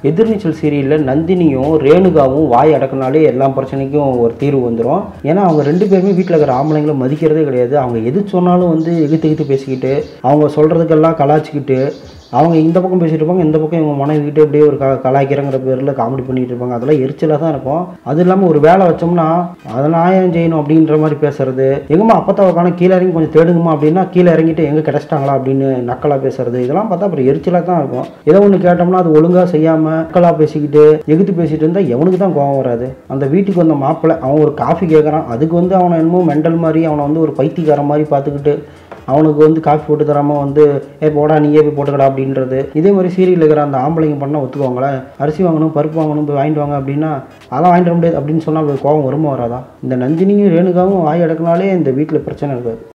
எதிர்நீச்சல் சீரியலில் நந்தினியும் ரேணுகாவும் வாய் அடக்கினாலே எல்லா பிரச்சனைக்கும் ஒரு தீர்வு வந்துடும் ஏன்னா அவங்க ரெண்டு பேருமே வீட்டில் இருக்கிற ஆம்பளைங்களை மதிக்கிறதே கிடையாது அவங்க எது சொன்னாலும் வந்து எகுத்து எகுத்து பேசிக்கிட்டு அவங்க சொல்கிறதுக்கெல்லாம் கலாச்சிக்கிட்டு அவங்க இந்த பக்கம் பேசிட்டு இருப்பாங்க இந்த பக்கம் இவங்க மனைவிக்கிட்டே அப்படியே ஒரு க கலாய்க்கிறங்கிற பேரில் காமெடி பண்ணிட்டு இருப்பாங்க அதெல்லாம் எரிச்சலாக தான் இருக்கும் அது இல்லாமல் ஒரு வேலை வச்சோம்னா அதை நான் ஏன் செய்யணும் அப்படின்ற மாதிரி பேசுறது எங்கம்மா அப்பத்தாவை காண கீழே இறங்கி கொஞ்சம் தேடுங்கம்மா அப்படின்னா கீழே இறங்கிட்டு எங்கே கிடச்சிட்டாங்களா அப்படின்னு நக்கலாக பேசுறது இதெல்லாம் பார்த்தா அப்புறம் எரிச்சலாக தான் இருக்கும் ஏதோ ஒன்று கேட்டோம்னா அது ஒழுங்காக செய்யாமல் நக்கலாக பேசிக்கிட்டு எகுத்து பேசிட்டு இருந்தால் எவனுக்கு தான் கோவம் வராது அந்த வீட்டுக்கு வந்த மாப்பிள்ளை அவன் ஒரு காஃபி கேட்குறான் அதுக்கு வந்து அவனை என்னமோ மெண்டல் மாதிரி அவனை வந்து ஒரு பைத்தியக்காரன் மாதிரி பார்த்துக்கிட்டு அவனுக்கு வந்து காஃபி போட்டு தராமல் வந்து ஏ போடா நீயே போய் போட்டுக்கடா அப்படின்றது இதே மாதிரி சீரியல் இருக்கிற அந்த ஆம்பளைங்க பண்ணால் ஒத்துக்குவாங்களேன் அரிசி வாங்கணும் பருப்பு வாங்கணும் போய் வாங்கிட்டு வாங்க அப்படின்னா அதெல்லாம் வாங்கிட்டு வர முடியாது அப்படின்னு சொன்னால் கோவம் வருமா வராதா இந்த நந்தினியும் ரேணுகாவும் வாய் அடக்குனாலே இந்த வீட்டில் பிரச்சனை இருக்காது